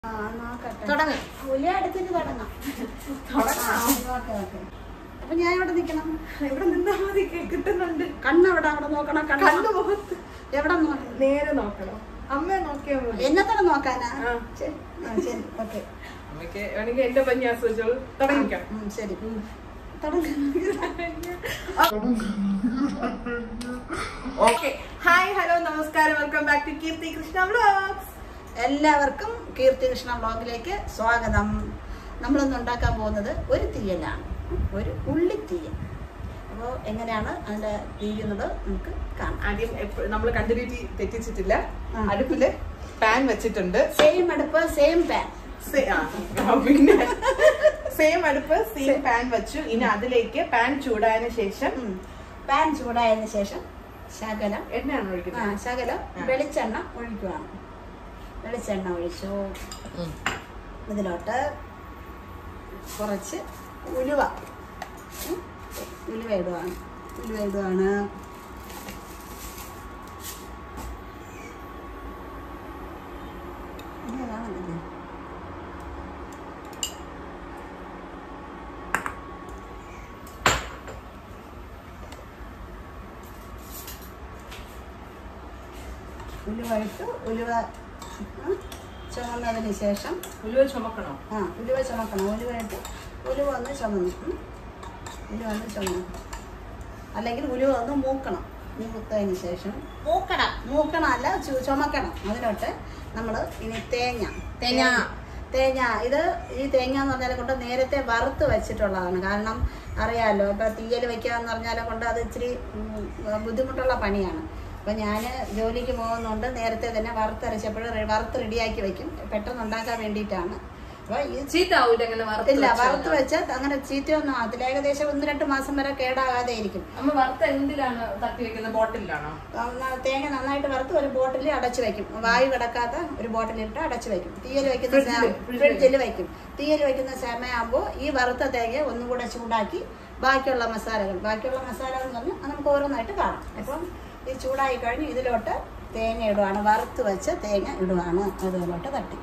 ആ, നോക്കട്ടെ. തുടങ്ങാം. ഉലി എടുത്തിട്ട് തുടങ്ങാം ആ, ഓക്കേ, ഓക്കേ. അപ്പൊ ഞാൻ ഇവിടെ നിക്കണം ഇവിടെ നിന്നാ മതി കിട്ടുന്നുണ്ട് കണ്ണ് എവിടെ അവിടെ നോക്കണം കണ്ണ് കണ്ണ് മുഖത്ത് എവിടെ നോക്കണം നേരെ നോക്കണം അമ്മയെ നോക്കിയാ മതി എന്നെ തന്നെ നോക്കാനാ ആ. ശരി ആ, ശരി ഓക്കെ അമ്മയ്ക്ക് വേണമെങ്കിൽ എന്റെ പഞ്ഞി ആസ്വദിച്ചോളൂ തുടങ്ങിക്കാം ഉം, ശരി തുടങ്ങാം ഓക്കെ ഹായ് ഹലോ നമസ്കാരം welcome back to Keerthi Krishna vlogs എല്ലാവർക്കും കീർത്തി കൃഷ്ണ വ്ളോഗിലേക്ക് സ്വാഗതം നമ്മളിന്ന് ഉണ്ടാക്കാൻ പോകുന്നത് ഒരു തീയലാണ് ഒരു ഉള്ളിത്തീയൽ അപ്പോൾ എങ്ങനെയാണ് അതിൻ്റെ തീയുന്നത് നമുക്ക് കാണാം ആദ്യം നമ്മൾ കണ്ടിന്യൂറ്റി തെറ്റിച്ചിട്ടില്ല ആ. അടുപ്പില് പാൻ വെച്ചിട്ടുണ്ട് സെയിം അടുപ്പ് സെയിം പാൻ സെ- ആ, ആ, പിന്നെ സെയിം അടുപ്പ് സെയിം പാൻ വെച്ചു ഇനി അതിലേക്ക് പാൻ ചൂടായതിനു ശേഷം പാൻ ചൂടായതിനു ശേഷം ശകലം എണ്ണയാണ് ആ ഒഴിക്കുന്നത് ശകലം ആ. വെളിച്ചെണ്ണ ഒഴിക്കുവാണ് വെളിച്ചെണ്ണ ഒഴിച്ചു ഇതിലോട്ട് കുറച്ച് ഉലുവ ഉം. ഉലുവ ഇടുവാണ് ഉലുവ ഇടുവാണ് ഇതാണല്ലേ? ഉലുവ ഇട്ടു ഉലുവ ഉം, ചുമന്നതിന് ശേഷം ഉലുവ ചുമക്കണോ ആ ഉലുവ ചുമക്കണം ഉലുവ ഇട്ട് ഉലുവ ഒന്ന് ചുമന്നു ഉം. ഉലുവ ഒന്ന് ചുമന്നു അല്ലെങ്കിൽ ഉലുവ ഒന്ന് മൂക്കണം മൂത്തതിന് ശേഷം മൂക്കണം മൂക്കണം അല്ല ചു- ചുമക്കണം അതിലോട്ട് നമ്മൾ ഇനി തേങ്ങ തേങ്ങ. തേങ്ങ ഇത് ഈ തേങ്ങ എന്ന് പറഞ്ഞാൽ കൊണ്ട് നേരത്തെ വറുത്ത് വെച്ചിട്ടുള്ളതാണ് കാരണം അറിയാമല്ലോ ഇപ്പൊ തീയൽ വെക്കുക എന്ന് പറഞ്ഞാൽ കൊണ്ട് അത് ഇച്ചിരി ഉം, ബുദ്ധിമുട്ടുള്ള പണിയാണ് അപ്പൊ ഞാൻ ജോലിക്ക് പോകുന്നതുകൊണ്ട് നേരത്തെ തന്നെ വറുത്തരച്ചപ്പോൾ വറുത്ത് റെഡിയാക്കി വെക്കും പെട്ടെന്ന് ഉണ്ടാക്കാൻ വേണ്ടിയിട്ടാണ് അപ്പൊ ഈ ചീത്താവൂല അങ്ങനെ ഇല്ല വറുത്ത് വെച്ചാൽ അങ്ങനെ ചീത്തയൊന്നും ആകത്തില്ല ഏകദേശം ഒന്ന് രണ്ട് മാസം വരെ കേടാകാതെ ഇരിക്കും അമ്മ വറുത്ത എന്തിലാണ് തട്ടി വെക്കുന്നത് ബോട്ടിലാണോ നന്ന- തേങ്ങ നന്നായിട്ട് വറുത്ത് ഒരു ബോട്ടിൽ അടച്ചു വെക്കും വായു കിടക്കാത്ത ഒരു ബോട്ടിലിട്ട് അടച്ചു വെക്കും തീയൽ വെക്കുന്ന ഫ്രിഡ്ജില്, സ- ഫ്രിഡ്ജില്. ഫ്രിഡ്ജിൽ വെക്കും തീയൽ വെക്കുന്ന സമയമാകുമ്പോൾ ഈ വറുത്ത തേങ്ങ ഒന്നുകൂടെ ചൂടാക്കി ബാക്കിയുള്ള മസാലകൾ ബാക്കിയുള്ള മസാല എന്ന് പറഞ്ഞാൽ അത് നമുക്ക് ഓരോന്നായിട്ട് കാണാം അപ്പം ഈ ചൂടായി കഴിഞ്ഞ് ഇതിലോട്ട് തേങ്ങ ഇടുവാണ് വറുത്ത് വെച്ച തേങ്ങ ഇടുവാണ് അതിലോട്ട് തട്ടി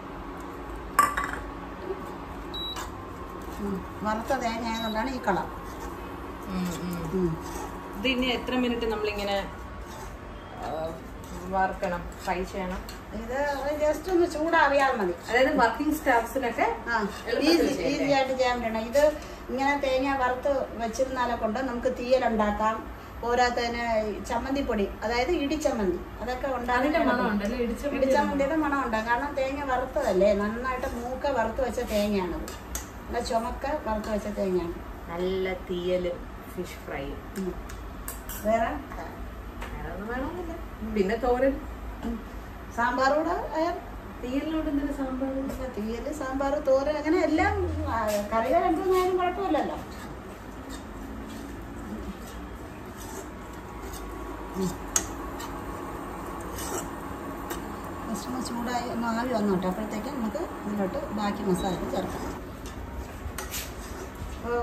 ഉം. വറുത്ത തേങ്ങ ആയതുകൊണ്ടാണ് ഈ കളർ ഉം. ഇത് ഇനി എത്ര മിനിറ്റ് നമ്മളിങ്ങനെ ആ, വറുക്കണം ഫ്രൈ ചെയ്യണം ഇത് ജസ്റ്റ് ഒന്ന് ചൂടാറിയാൽ മതി അതായത് വർക്കിംഗ് സ്റ്റാഫ്സിനൊക്കെ ആ എളുപ്പത്തിൽ ഈസി ചെയ്യാം ഈസി ആയിട്ട് ചെയ്യാൻ പറ്റണം ഇത് ഇങ്ങനെ തേങ്ങ വറുത്ത് വെച്ചിരുന്നാലെ കൊണ്ട് നമുക്ക് തീയലുണ്ടാക്കാം പോരാത്തതിന് ചമ്മന്തിപ്പൊടി അതായത് ഇടിച്ചമ്മന്തി അതൊക്കെ അതിന്റെ മണം ഉണ്ടാകും ഉണ്ടല്ലേ ഇടിച്ച ഇടിച്ചമ്മന്തിയുടെ മണം ഉണ്ടാകും കാരണം തേങ്ങ വറുത്തതല്ലേ നന്നായിട്ട് മൂക്ക വറുത്ത് വെച്ച തേങ്ങയാണത് നല്ല ചുമക്ക വറുത്ത് വെച്ച തേങ്ങയാണ് നല്ല തീയല് ഫിഷ് ഫ്രൈ ഉം. വേറെ വേറെ ഒന്നും വേണമെന്നില്ല പിന്നെ തോരൻ സാമ്പാർ കൂടെ ആയാൽ തീയലിനോട് എന്തൊരു സാമ്പാർ പിന്നെ തീയല് സാമ്പാർ തോരൻ അങ്ങനെ എല്ലാം ആ, കറികൾ രണ്ടുമൂന്നായാലും കുഴപ്പമില്ലല്ലോ ജസ്റ്റ് ഒന്ന് ചൂടായി ഒന്ന് ആവി വന്നോട്ടെ അപ്പോഴത്തേക്ക് നമുക്ക് ഇതിലോട്ട് ബാക്കി മസാല ചേർക്കാം അപ്പോൾ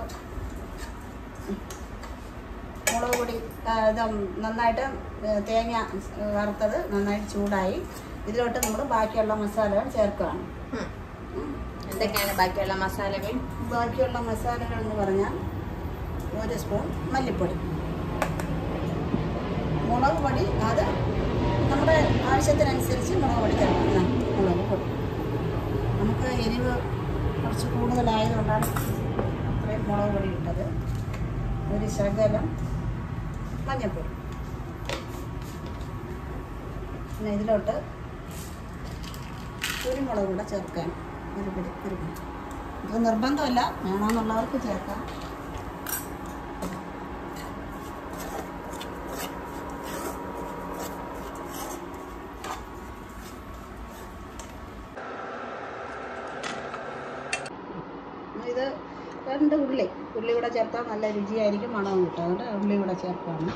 മുളക് പൊടി ആ, ഇത് നന്നായിട്ട് ഏ, തേങ്ങ വറുത്തത് നന്നായിട്ട് ചൂടായി ഇതിലോട്ട് നമ്മൾ ബാക്കിയുള്ള മസാലകൾ ചേർക്കുകയാണ് എന്തൊക്കെയാണ് ബാക്കിയുള്ള മസാലകൾ ബാക്കിയുള്ള മസാലകൾ എന്ന് പറഞ്ഞാൽ ഒരു സ്പൂൺ മല്ലിപ്പൊടി മുളക് പൊടി അത് നമ്മുടെ ആവശ്യത്തിനനുസരിച്ച് മുളക് പൊടി ചേർക്കണം ഇതാ, മുളക് പൊടി നമുക്ക് എരിവ് കുറച്ച് കൂടുതലായതുകൊണ്ടാണ് അത്രയും മുളക് പൊടി ഇട്ടത് ഒരു ശകലം മഞ്ഞൾപ്പൊടി പിന്നെ ഇതിലോട്ട് കുരുമുളക് കൂടെ ചേർക്കാൻ ഒരു പിടി കുരുമുളക് ഇത് നിർബന്ധമല്ല വേണമെന്നുള്ളവർക്ക് ചേർക്കാം ഇത് രണ്ട് ഉള്ളി ഉള്ളി കൂടെ ചേർത്താൽ നല്ല രുചിയായിരിക്കും മണവും കിട്ടും അതുകൊണ്ട് ഉള്ളി കൂടെ ചേർക്കുകയാണ്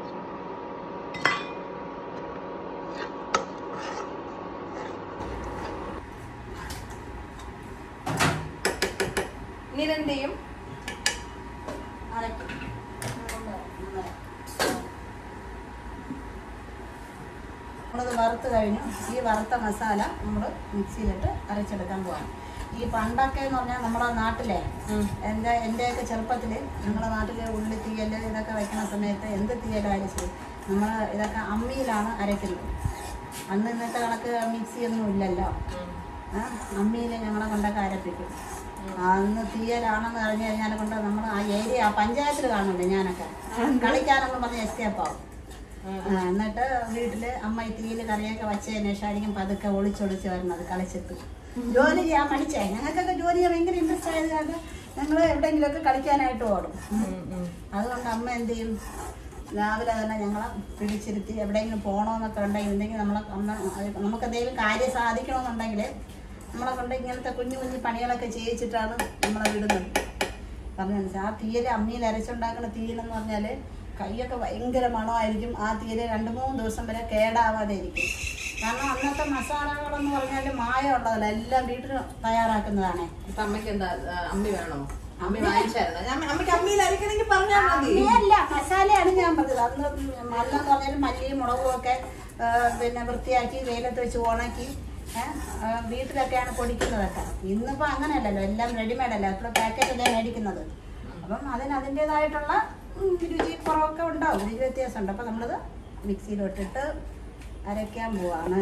ഇനി ഇതെന്ത് ചെയ്യും അരയ്ക്കും അതുകൊണ്ട് നന്നായി. നമ്മളത് വറുത്ത് കഴിഞ്ഞു ഈ വറുത്ത മസാല നമ്മൾ മിക്സിയിലിട്ട് അരച്ചെടുക്കാൻ പോവാണ് ഈ പണ്ടൊക്കെ എന്ന് പറഞ്ഞാൽ നമ്മുടെ നാട്ടിലെ എൻ്റെ എൻ്റെയൊക്കെ ചെറുപ്പത്തിൽ നമ്മുടെ നാട്ടിലെ ഉള്ളി തീയൽ ഇതൊക്കെ വയ്ക്കുന്ന സമയത്ത് എന്ത് തീയലായാലും ശരി നമ്മൾ ഇതൊക്കെ അമ്മിയിലാണ് അരയ്ക്കുന്നത് അന്ന് ഇന്നത്തെ കണക്ക് മിക്സി ഒന്നും ഇല്ലല്ലോ ആ അമ്മിയിൽ ഞങ്ങളെ കൊണ്ടൊക്കെ അരപ്പിക്കും അന്ന് തീയലാണെന്ന് അറിഞ്ഞു കഴിഞ്ഞാൽ കൊണ്ട് നമ്മൾ ആ ഏരിയ ആ പഞ്ചായത്തിൽ കാണുന്നുണ്ട് ഞാനൊക്കെ കളിക്കാനെന്ന് പറഞ്ഞ് എസ്കേപ്പ് ആവും ആ, എന്നിട്ട് വീട്ടില് അമ്മ ഈ തീയിൽ കറിയൊക്കെ വെച്ചതിന് ശേഷമായിരിക്കും പതുക്കെ ഒളിച്ചൊളിച്ച് വരുന്നത് കളിച്ചിട്ട് ജോലി ചെയ്യാൻ പഠിച്ചേ ഞങ്ങൾക്കൊക്കെ ജോലി ചെയ്യാൻ ഭയങ്കര ഇൻട്രസ്റ്റ് ആയത് കാരണം ഞങ്ങൾ എവിടെയെങ്കിലുമൊക്കെ കളിക്കാനായിട്ട് ഓടും അതുകൊണ്ട് അമ്മ എന്ത് ചെയ്യും രാവിലെ തന്നെ ഞങ്ങളെ പിടിച്ചിരുത്തി എവിടെയെങ്കിലും പോകണമെന്നൊക്കെ ഉണ്ടെങ്കിൽ ഉണ്ടെങ്കിൽ നമ്മളെ അമ്മ അത് നമുക്ക് എന്തെങ്കിലും കാര്യം സാധിക്കണമെന്നുണ്ടെങ്കിൽ നമ്മളെ കൊണ്ട് ഇങ്ങനത്തെ കുഞ്ഞു കുഞ്ഞു പണികളൊക്കെ ചെയ്യിച്ചിട്ടാണ് നമ്മളെ വിടുന്നത് പറഞ്ഞു മനസ്സിലായി ആ തീയല് അമ്മിയിൽ അരച്ചുണ്ടാക്കുന്ന തീയലെന്ന് പറഞ്ഞാൽ കൈയൊക്കെ ഭയങ്കര മണമായിരിക്കും ആ തീയല് രണ്ട് മൂന്ന് ദിവസം വരെ കേടാവാതെ ഇരിക്കും കാരണം അന്നത്തെ മസാലകളെന്ന് പറഞ്ഞാൽ മായമുള്ളതല്ല എല്ലാം വീട്ടിൽ തയ്യാറാക്കുന്നതാണേ ഇപ്പൊ അമ്മയ്ക്ക് എന്താ ആ, അമ്മി വേണോ അമ്മി വാങ്ങിച്ചായിരുന്നു ഞാൻ അമ്മയ്ക്ക് അമ്മിയിൽ അരക്കണമെങ്കിൽ പറഞ്ഞാൽ മതി അല്ല മസാലയാണ് ഞാൻ പറഞ്ഞത് അന്ന് മല്ലെന്ന് പറഞ്ഞാൽ മല്ലിയും മുളകും ഒക്കെ ആ, പിന്നെ വൃത്തിയാക്കി വെയിലത്ത് വെച്ച് ഉണക്കി ഏ, ആ, വീട്ടിലൊക്കെയാണ് പൊടിക്കുന്നതൊക്കെ ഇന്നിപ്പോൾ അങ്ങനെയല്ലല്ലോ എല്ലാം റെഡിമെയ്ഡ് അല്ല ഇപ്പോൾ പാക്കറ്റല്ലേ മേടിക്കുന്നത് അപ്പം അതിന് അതിൻ്റെതായിട്ടുള്ള ഉം, രുചി കുറവൊക്കെ ഉണ്ടാവും രുചി വ്യത്യാസമുണ്ട് അപ്പം നമ്മളത് മിക്സിയിലോട്ടിട്ട് അരയ്ക്കാൻ പോവാണ്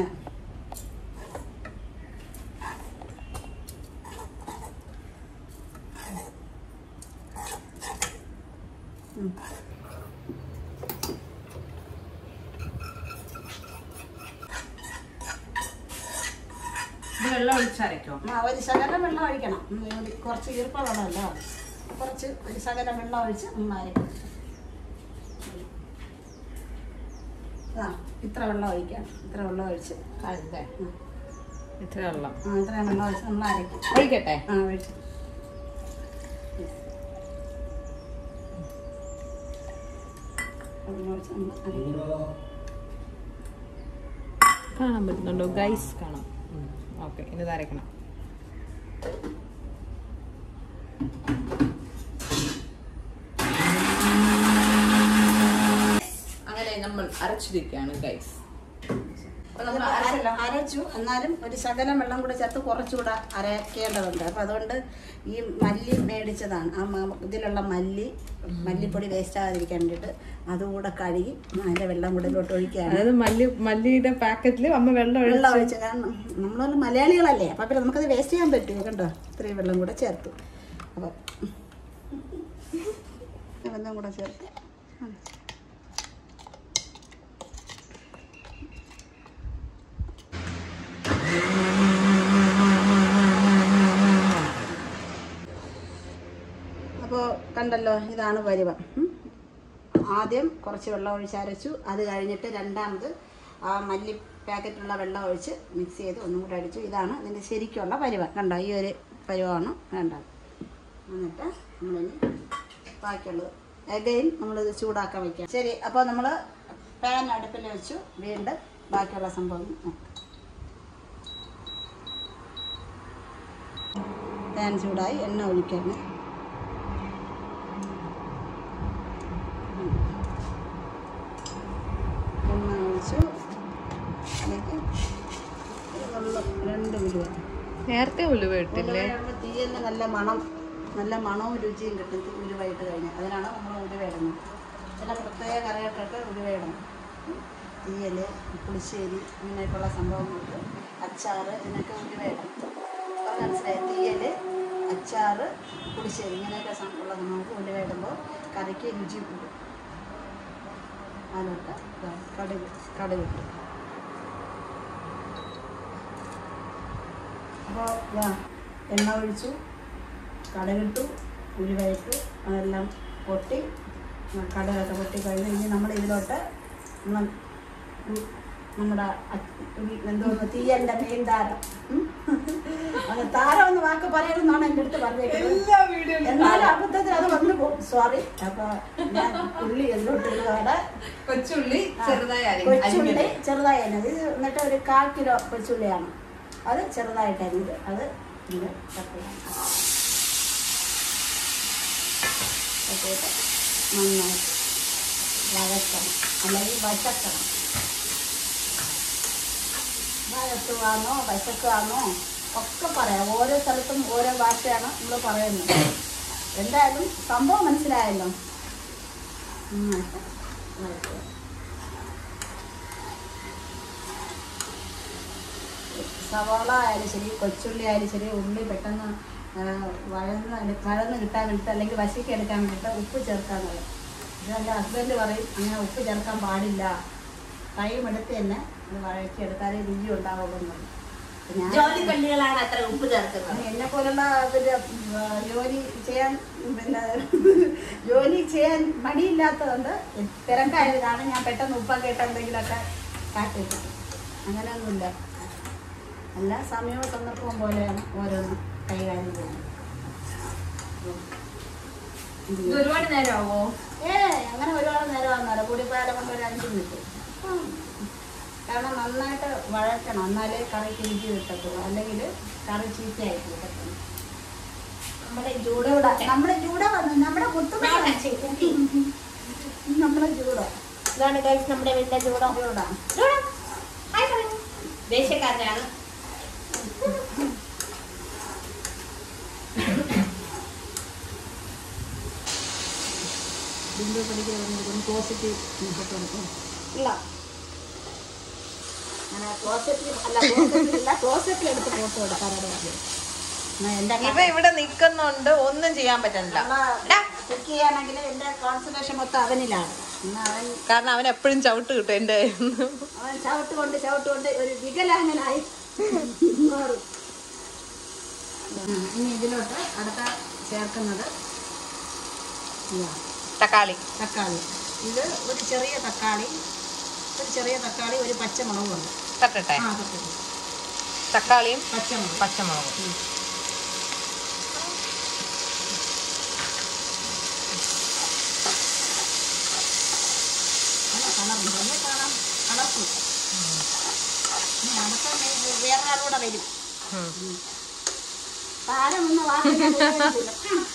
ഉം. ഇത് വെള്ളം ഒഴിച്ചരയ്ക്കോ ആ ഒരു ശകലം വെള്ളം ഒഴിക്കണം ഉം, ഒരു കുറച്ച് ഈർപ്പ വെള്ളമല്ലോ കുറച്ച് ഒരു ശകലം വെള്ളം ഒഴിച്ച് നന്നായിരിക്കും ആ ഇത്ര വെള്ളം ഒഴിക്കണം ഇത്ര വെള്ളം ഒഴിച്ച് അതെ ഉം. ഇത്ര വെള്ളം ആ ഇത്രയും വെള്ളം ഒഴിച്ച് നമ്മൾ അരയ്ക്കും ഒഴിക്കട്ടെ ആ ഒഴിച്ച് വെള്ളം ഒഴിച്ച് നമ്മൾ അരയ്ക്കും കാണാൻ പറ്റുന്നുണ്ടോ ഗൈസ് കാണാം ഓക്കെ ഇനി ഇത് അരയ്ക്കണം അങ്ങനെ നമ്മൾ അരച്ചിരിക്കുകയാണ് ഗൈസ് അപ്പൊ നമ്മൾ അരച്ചല്ലോ അരച്ചു എന്നാലും ഒരു ശകലം വെള്ളം കൂടെ ചേർത്ത് കുറച്ചുകൂടെ അരയ്ക്കേണ്ടതുണ്ട് അപ്പം അതുകൊണ്ട് ഈ മല്ലി മേടിച്ചതാണ് ആ മ- ഇതിലുള്ള മല്ലി മല്ലിപ്പൊടി വേസ്റ്റ് ആകാതിരിക്കാൻ വേണ്ടിയിട്ട് അതുകൂടെ കഴുകി അതിൻ്റെ വെള്ളം കൂടെ ഇതിലോട്ട് ഒഴിക്കുകയാണ് അതായത് മല്ലി മല്ലിയുടെ പാക്കറ്റിൽ അമ്മ വെള്ളം വെള്ളം ഒഴിച്ച് ഒഴിച്ച് കാരണം നമ്മളൊന്ന് മലയാളികളല്ലേ അപ്പം പിന്നെ നമുക്കത് വേസ്റ്റ് ചെയ്യാൻ പറ്റുമോ കണ്ടോ ഇത്രയും വെള്ളം കൂടെ ചേർത്തു അപ്പം വെള്ളം കൂടെ ചേർത്ത് ഉം. അപ്പോൾ കണ്ടല്ലോ ഇതാണ് പരുവം ഉം. ആദ്യം കുറച്ച് വെള്ളം ഒഴിച്ച് അരച്ചു അത് കഴിഞ്ഞിട്ട് രണ്ടാമത് ആ മല്ലി പാക്കറ്റിലുള്ള വെള്ളം ഒഴിച്ച് മിക്സ് ചെയ്ത് ഒന്നും കൂടെ അടിച്ചു ഇതാണ് ഇതിൻ്റെ ശരിക്കുള്ള പരുവം കണ്ടോ ഈ ഒരു പരുവമാണ് വേണ്ടത് എന്നിട്ട് നമ്മളിനി ബാക്കിയുള്ളത് അഗൈൻ നമ്മളിത് ചൂടാക്കാൻ വയ്ക്കാം ശരി അപ്പോൾ നമ്മൾ പാൻ അടുപ്പിൽ വെച്ചു വീണ്ടും ബാക്കിയുള്ള സംഭവം നോക്കാം പാൻ ചൂടായി എണ്ണ ഒഴിക്കാണ് എണ്ണ ഒഴിച്ചു അതിലേക്ക് ഒരു വെള്ളം രണ്ട് ഉലുവ നേരത്തെ ഉലുവ ഇട്ടില്ലേ ഉലുവയാകുമ്പോൾ തീയലിന് നല്ല മണം നല്ല മണവും രുചിയും കിട്ടും തീ ഉലുവയിട്ട് കഴിഞ്ഞാൽ അതിനാണ് നമ്മൾ ഉലുവ ഇടുന്നത് ചില പ്രത്യേക കറികൾക്കൊക്കെ ഉലുവ ഇടണം ഉം. തീയൽ പുളിശ്ശേരി അങ്ങനെയൊക്കെയുള്ള സംഭവങ്ങൾക്ക് അച്ചാറ് ഇതിനൊക്കെ ഉലുവ ഇടണം അപ്പോൾ മനസ്സിലായി തീയൽ അച്ചാറ് പുളിശ്ശേരി ഇങ്ങനെയൊക്കെ സം- ഉള്ള നമുക്ക് ഉലുവ ഇടുമ്പോൾ കറിക്ക് രുചി കൂടും അതിലോട്ട് ദാ കടുക് കടുക് ഇട്ടു അപ്പോൾ ഇതാ എണ്ണ ഒഴിച്ചു കടുകിട്ടു ഉലുവയിട്ടു അതെല്ലാം പൊട്ടി ആ, കടുകൊക്കെ പൊട്ടി കഴിഞ്ഞ് ഇനി നമ്മൾ ഇതിലോട്ട് ന- ഉം നമ്മുടെ അ- ഉം എന്തോന്ന് തീയലിൻ്റെ മെയിൻ താരം ഉം. അത് താരം എന്ന് വാക്ക് പറയണമെന്നാണ് എൻ്റെ അടുത്ത് പറഞ്ഞേക്കുന്നത് എല്ലാ വീഡിയോ എന്നാലും അബദ്ധത്തിൽ അത് വന്നു പോകും സോറി അപ്പോൾ ഞാൻ ഉള്ളി എന്തോട്ട് ഇടുകയാണ് കൊച്ചുള്ളി ചെറുതായി അരി- കൊച്ചുള്ളി അരിഞ്ഞത്. ചെറുതായി അരിഞ്ഞത് ഇത് എന്നിട്ട് ഒരു കാൽ കിലോ കൊച്ചുള്ളിയാണ് അത് ചെറുതായിട്ട് അരിഞ്ഞത് അത് ഇത് കട്ടിയാണ് കട്ടിയിട്ട് നന്നായി വഴക്കണം അല്ലെങ്കിൽ വഴക്കണം വഴക്കുവാന്നോ വിശക്കുവാന്നോ ഒക്കെ പറയാം ഓരോ സ്ഥലത്തും ഓരോ ഭാഷയാണ് നമ്മൾ പറയുന്നത് എന്തായാലും സംഭവം മനസ്സിലായല്ലോ നന്നായിട്ട് വഴറ്റുക. സവാള ആയാലും ശരി കൊച്ചുള്ളി ആയാലും ശരി ഉള്ളി പെട്ടെന്ന് ആ, വഴന്ന് എടു- വഴന്ന് കിട്ടാൻ വേണ്ടിയിട്ട് അല്ലെങ്കിൽ വശിക്ക് എടുക്കാൻ വേണ്ടിയിട്ട് ഉപ്പ് ചേർക്കാൻ പറയും ഇത് എൻ്റെ ഹസ്ബൻഡ് പറയും അങ്ങനെ ഉപ്പ് ചേർക്കാൻ പാടില്ല ടൈം എടുത്ത് തന്നെ അത് വഴക്കി എടുത്താലേ രുചി ഉണ്ടാവുള്ളൂ എന്ന് പറയും അപ്പൊ ഞാൻ ജോലി പെണ്ണുകളാണ് അത്ര ഉപ്പ് ചേർക്കുന്നത് എന്നെ പോലുള്ള പിന്നെ ആ, ജോലി ചെയ്യാൻ പിന്നെ ജോലി ചെയ്യാൻ മടിയില്ലാത്തതുകൊണ്ട് തിരക്കായതാണ് ഞാൻ പെട്ടെന്ന് ഉപ്പൊക്കെ ഇട്ട് എന്തെങ്കിലുമൊക്കെ കാട്ടി വെക്കും അങ്ങനെയൊന്നുമില്ല അല്ല സമയവും സന്ദർഭവും പോലെയാണ് ഓരോന്ന് കൈകാര്യം ചെയ്യുന്നത് ഇത് ഒരുപാട് നേരമാവോ ഏ അങ്ങനെ ഒരുപാട് നേരമാകുന്നല്ല കൂടിപ്പോയാലും കൊണ്ട് ഒരു അഞ്ച് മിനിറ്റ് ഉം. കാരണം നന്നായിട്ട് വഴറ്റണം എന്നാലേ കറിക്ക് രുചി കിട്ടത്തുള്ളൂ അല്ലെങ്കിൽ കറി ചീത്തയായി കിട്ടത്തുള്ളൂ നമ്മുടെ ജൂട നമ്മുടെ ജൂട വന്നു നമ്മുടെ മുത്തു നമ്മുടെ ജൂട ഇതാണ് ഗൈസ് നമ്മുടെ വീട്ടിലെ ചൂടോ ജൂട ചൂടോ ഹായ് പറയൂ ദേശക്കാരനാണ് ബിന്ദു പഠിക്കാൻ വന്നിരിക്കുന്നു ക്ലോസറ്റ് കൊടുക്കും ഇല്ല അങ്ങനെ ക്ലോസറ്റിൽ അല്ല ക്ലോസറ്റിൽ ക്ലോസറ്റിൽ എടുത്ത് ഫോട്ടോ എടുക്കാറുണ്ട് എൻ്റെ ഇവ ഇവിടെ നിക്കുന്നുണ്ട് ഒന്നും ചെയ്യാൻ പറ്റുന്നില്ല ഡാ. കുക്ക് ചെയ്യാണെങ്കിൽ എൻ്റെ കോൺസെൻട്രേഷൻ മൊത്തം അവനിലാണ് ഇന്ന് അവൻ കാരണം അവൻ എപ്പോഴും ചവിട്ട് കിട്ടും എന്റെ അവൻ ചവിട്ട് കൊണ്ട് ചവിട്ട് കൊണ്ട് ഒരു വികലാംഗനായി മാറും ഉം, ഇനി ഇതിലോട്ട് അടുത്ത ചേർക്കുന്നത് ഇതാ, തക്കാളി തക്കാളി ഇത് ഒരു ചെറിയ തക്കാളി ഒരു ചെറിയ തക്കാളി ഒരു പച്ചമുളകുണ്ട് തട്ടട്ടെ ആ തക്കാളി തക്കാളിയും പച്ചമുളക് പച്ചമുളകും നല്ല കളറുണ്ട് ഒന്ന് കാണാം കളർഫുൾ ഇനി അടുത്ത മേ- വേറൊരാളൂടെ വരും ഉം. താരം ഒന്ന് വാക്കില്ല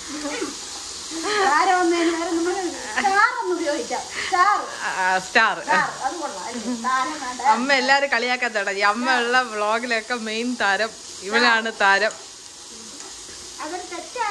താരം ഒന്നതിന് വേറെ നമ്മൾ സ്റ്റാർ ഒന്ന് ഉപയോഗിക്കാം സ്റ്റാർ സ്റ്റാർ സ്റ്റാർ അത് കൊള്ളാം അല്ലേ? താരം വേണ്ട അമ്മ എല്ലാരും കളിയാക്കാൻ തുടങ്ങി അമ്മ ഉള്ള വ്ളോഗിലൊക്കെ മെയിൻ താരം ഇവനാണ് താരം അതൊരു തെറ്റാ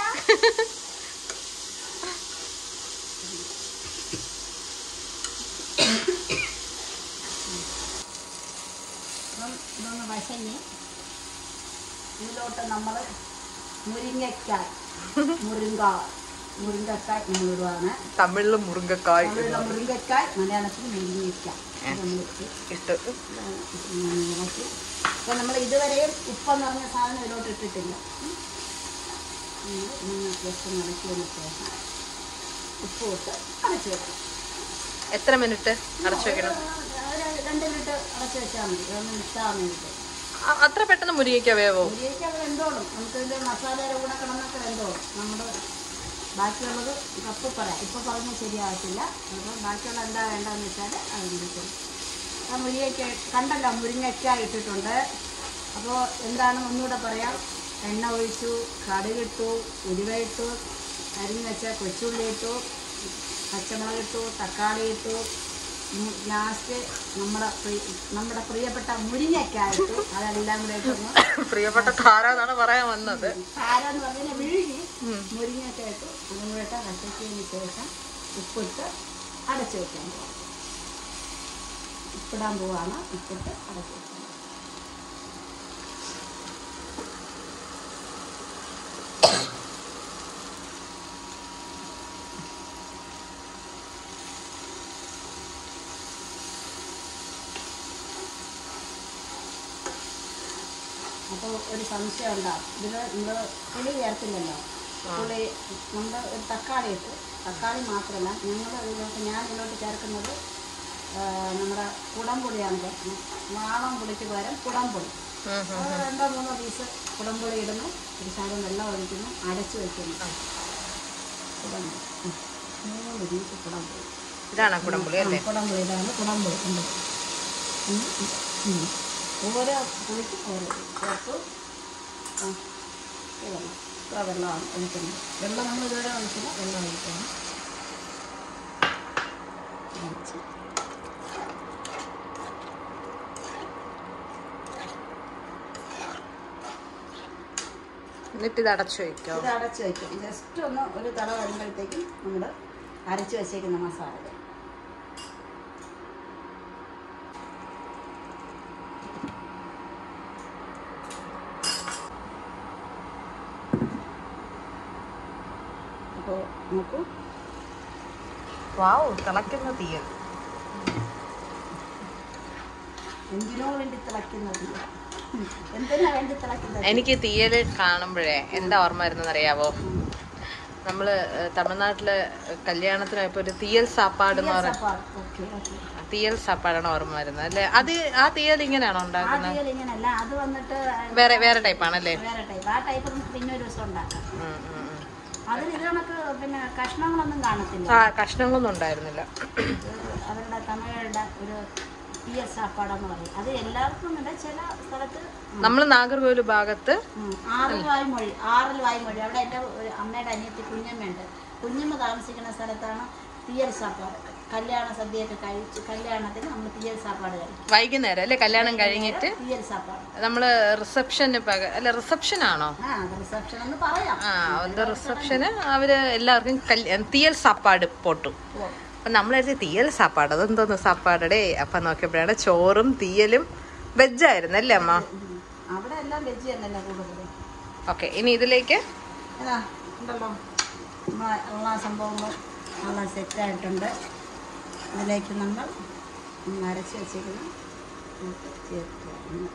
അപ്പം ഇതൊന്ന് വശഞ്ഞ് ഇതിലോട്ട് നമ്മൾ മുരിങ്ങക്കായ് മുരിങ്ക മുരിങ്ങക്കായ് നമ്മൾ ഇടുവാണ് തമിഴില് മുറുങ്കക്കായ് തമിഴിലെ മുരിങ്ങക്കായ് മലയാളത്തിൽ മുരിങ്ങക്കായ് നമ്മളിട്ട് ഇട്ട് ഇളക്കി അപ്പം നമ്മൾ ഇതുവരെയും ഉപ്പെന്ന് പറഞ്ഞ സാധനം ഇതിലോട്ട് ഇട്ടിട്ടില്ല ഉം. നമ്മൾ ഇങ്ങനെ ജസ്റ്റ് നടക്കിയതിന് ശേഷം ഉപ്പ് ഇട്ട് അടച്ചു വെക്കും എത്ര മിനിറ്റ് അടച്ചു വെക്കണം ഒരു രണ്ട് മിനിറ്റ് അടച്ചു വെച്ചാൽ മതി ഒന്ന് മിക്സാകാൻ വേണ്ടിയിട്ട് അ- അത്ര പെട്ടെന്ന് മുരിങ്ങയ്ക്ക വേവോ മുരിയൊക്കെ അത് വെന്തോളും നമുക്ക് ഇതിൻ്റെ മസാലയുടെ കൂടെ കിടന്നൊക്കെ വെന്തോളും നമ്മൾ ബാക്കിയുള്ളത് കപ്പ് പറയാം ഇപ്പോൾ പറഞ്ഞാൽ ശരിയാകത്തില്ല അപ്പോൾ ബാക്കിയുള്ള എന്താ വേണ്ടതെന്ന് വെച്ചാൽ അത് വിളിക്കും ആ മുരിങ്ങയ്ക്ക കണ്ടല്ലോ മുരിങ്ങയ്ക്ക ഇട്ടിട്ടുണ്ട് അപ്പോൾ എന്താണെന്ന് ഒന്നുകൂടെ പറയാം എണ്ണ ഒഴിച്ചു കടുകിട്ടു ഉലുവ ഇട്ടു അരിഞ്ഞ് വെച്ച കൊച്ചുള്ളി ഇട്ടു പച്ചമുളക് ഇട്ടു തക്കാളി ഇട്ടു ലാസ്റ്റ് നമ്മുടെ പ്രി- നമ്മുടെ പ്രിയപ്പെട്ട മുരിങ്ങയ്ക്ക ഇട്ടു അതെല്ലാം കൂടെ ഇട്ടൊന്ന് പ്രിയപ്പെട്ട താരം എന്നാണ് പറയാൻ വന്നത് ആരാന്ന് പറഞ്ഞാൽ വിഴുങ്ങി മുരിങ്ങയൊക്കെ ഇട്ട് അതും കൂടെ ഇട്ട് കട്ടയ്ക്കതിന് ശേഷം ഉപ്പിട്ട് അടച്ചു വെക്കാൻ പോവാം ഉപ്പിടാൻ പോവാണ് ഉപ്പിട്ട് അടച്ചു വെക്കാൻ അപ്പോൾ ഒരു സംശയം ഉണ്ടാവും ഇതിൽ നമ്മൾ പുളി ചേർത്തില്ലല്ലോ പുളി നമ്മൾ ഒരു തക്കാളി ഇട്ട് തക്കാളി മാത്രമല്ല ഞങ്ങൾ ഇതിലോട്ട് ഞാൻ ഇതിലോട്ട് ചേർക്കുന്നത് ആ, നമ്മുടെ കുടംപുളിയാണ് ചേർക്കുന്നത് നാളം പുളിക്ക് പകരം കുടംപുളി ഉം, ഉം. അത് രണ്ടോ മൂന്നോ പീസ് കുടംപുളി ഇടുന്നു ഒരു ശകലം വെള്ളം ഒഴിക്കുന്നു അടച്ചു വയ്ക്കുന്നു കുടംപുളി ഉം. മൂന്ന് പീസ് കുടംപുളി ഇതാണ് കുടംപുളി അല്ലേ ആ, കുടംപുളി ഇതാണ് കുടംപുളി ഉണ്ട് ഉം, ഉം. ഓരോ പുളിക്കും ഓരോ ഇത്. ചേർത്തു ആ ഈ വെള്ളം ഇത്ര വെള്ളമാണ് ഒഴിക്കുന്നത് വെള്ളം നമ്മൾ ഇതുവരെ ഒഴിച്ചില്ല വെള്ളം ഒഴിക്കണം ഒഴിച്ച് എന്നിട്ട് ഇത് അടച്ചു വെക്കോ ഇത് അടച്ച് വയ്ക്കും ജസ്റ്റ് ഒന്ന് ഒരു തള വരുമ്പോഴത്തേക്കും നമ്മൾ അരച്ച് വെച്ചേക്കുന്ന മസാല ഇടും. അപ്പോൾ നോക്കൂ വാവ് തിളക്കുന്ന തീയൽ എന്തിനോ വേണ്ടി തിളയ്ക്കുന്നത് എന്തിനാ വേണ്ടി തിളയ്ക്കുന്നത് എനിക്ക് തീയൽ കാണുമ്പോഴേ എന്താ ഓർമ്മ വരുന്നത് അറിയാവോ നമ്മള് ഏഹ്, തമിഴ്നാട്ടില് കല്യാണത്തിനായപ്പോ ഒരു തീയൽ സാപ്പാട് എന്ന് പറയുന്നത് ഓക്കെ ഓക്കെ തീയൽ സാപ്പാടാണ് ഓർമ്മ വരുന്നത് അല്ലേ അത് ആ തീയൽ ഇങ്ങനെയാണോ ആ ഉണ്ടാക്കുന്നത് തീയൽ ഇങ്ങനല്ല അത് വന്നിട്ട് വേറെ വേറെ ടൈപ്പ് ആണല്ലേ വേറെ ടൈപ്പ് ആ ടൈപ്പ് നമുക്ക് പിന്നെ ഒരു ദിവസം ഉണ്ടാക്കാം ഉം, ഉം, ഉം. അതിന് ഇത് കണക്ക് പിന്നെ കഷ്ണങ്ങളൊന്നും കാണത്തില്ല ആ കഷ്ണങ്ങളൊന്നും ഉണ്ടായിരുന്നില്ല ഇത് അവരുടെ തമിഴരുടെ ഒരു തീയൽ സാപ്പാടെന്ന് പറയും അത് എല്ലാവർക്കും ഉണ്ട് ചില സ്ഥലത്ത് നമ്മൾ നാഗർകോവിൽ ഭാഗത്ത് ഉം, ആറിൽ വായ്മൊഴി ആറിൽ വായ്മൊഴി അവിടെ എൻ്റെ ഒരു അമ്മയുടെ അനിയത്തി കുഞ്ഞമ്മയുണ്ട് കുഞ്ഞമ്മ താമസിക്കുന്ന സ്ഥലത്താണ് തീയൽ സാപ്പാട് കല്യാണ സദ്യയൊക്കെ കഴിച്ച് കല്യാണത്തിന് നമ്മൾ തീയൽ സാപ്പാട് കഴിക്കും വൈകുന്നേരം അല്ലേ കല്യാണം കഴിഞ്ഞിട്ട് തീയൽ സാപ്പാട് നമ്മള് റിസപ്ഷന് പക അല്ല റിസപ്ഷൻ ആണോ ആ അത് റിസപ്ഷൻ എന്ന് പറയാം ആ അത് റിസപ്ഷന് അവര് എല്ലാവർക്കും കല്യ- തീയൽ സാപ്പാട് പൊട്ടും ഓ, അപ്പൊ നമ്മളെ തീയൽ സാപ്പാട് അതെന്തോന്ന് സാപ്പാടേ അപ്പൊ നോക്കിയപ്പോഴാണ് ചോറും തീയലും വെജായിരുന്നു അല്ലേ അമ്മ ഉം. അവിടെ എല്ലാം വെജ് തന്നെയല്ല കൂടുതൽ ഓക്കെ ഇനി ഇതിലേക്ക് ഇതാ ഉണ്ടല്ലോ നമ്മളെ എല്ലാ സംഭവങ്ങളും എല്ലാം സെറ്റായിട്ടുണ്ട് അതിലേക്ക് നമ്മൾ അരച്ച് വെച്ചിരിക്കുന്ന കൂട്ട് ചേർത്ത് കൊടുക്കണം.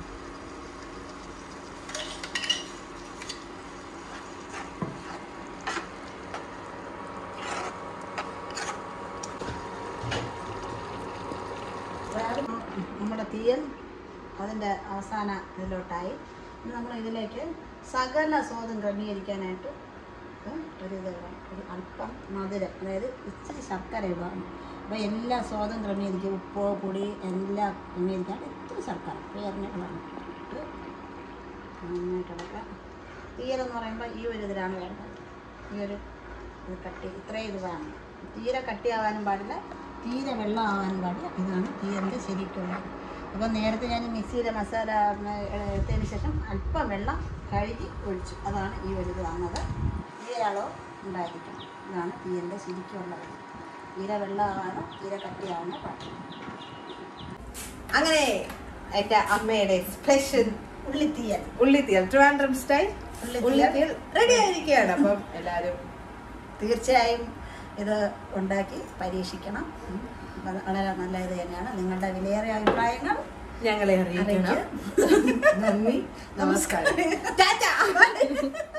അതായത് നമ്മുടെ തീയൽ അതിൻ്റെ അവസാന ഇതിലോട്ടായി ഇനി നമ്മൾ ഇതിലേക്ക് സകല സ്വാദം ക്രമീകരിക്കാനായിട്ട് ഉം, ഒരു ഇത് വേണം. ഒരു അല്പം മധുരം അതായത് ഇച്ചിരി ശർക്കര ഇടാണ് അപ്പോൾ എല്ലാ സ്വാദം ക്രമീകരിക്കും ഉപ്പ് പൊടി എല്ലാം ക്രമീകരിക്കാൻ ഇത്തിരി ശർക്കര പേരിന് കളറണം ഇട്ട് നന്നായിട്ട് ഇളക്കാം തീയലെന്ന് പറയുമ്പോൾ ഈ ഒരു ഇതിലാണ് വേണ്ടത് ഈ ഒരു ഇത് കട്ടി ഇത്രയും ഇത് വേണം തീരെ കട്ടിയാവാനും പാടില്ല തീരെ വെള്ളം ആവാനും പാടില്ല ഇതാണ് തീയലിൻ്റെ ശരിക്കുള്ളത് അപ്പോൾ നേരത്തെ ഞാൻ മിക്സിയിലെ മസാല ഉം, എടുത്തതിന് ശേഷം അല്പം വെള്ളം കഴുകി ഒഴിച്ചു അതാണ് ഈ ഒരു ഇത് വന്നത് തീരളോ ഉണ്ടായിരിക്കണം ഇതാണ് തീയലിൻ്റെ ശരിക്കുള്ളത് തീരെ വെള്ളമാവാനോ തീരെ കട്ടിയാവാനോ പാടില്ല അങ്ങനെ എന്റെ അമ്മയുടെ സ്പെഷ്യൽ ഉള്ളിത്തീയൽ ഉള്ളിത്തീയൽ ട്രിവാൻഡ്രം സ്റ്റൈൽ ഉള്ളിത്തീയൽ. ഉള്ളിത്തീയൽ റെഡി ആയിരിക്കുകയാണ് അപ്പം എല്ലാരും തീർച്ചയായും ഇത് ഉണ്ടാക്കി പരീക്ഷിക്കണം ഉം. അത് വളരെ നല്ല ഇത് തന്നെയാണ് നിങ്ങളുടെ വിലയേറിയ അഭിപ്രായങ്ങൾ ഞങ്ങളെ അറിയിക്കണം അറിയിക്കുക. നന്ദി നമസ്കാരം ടാറ്റ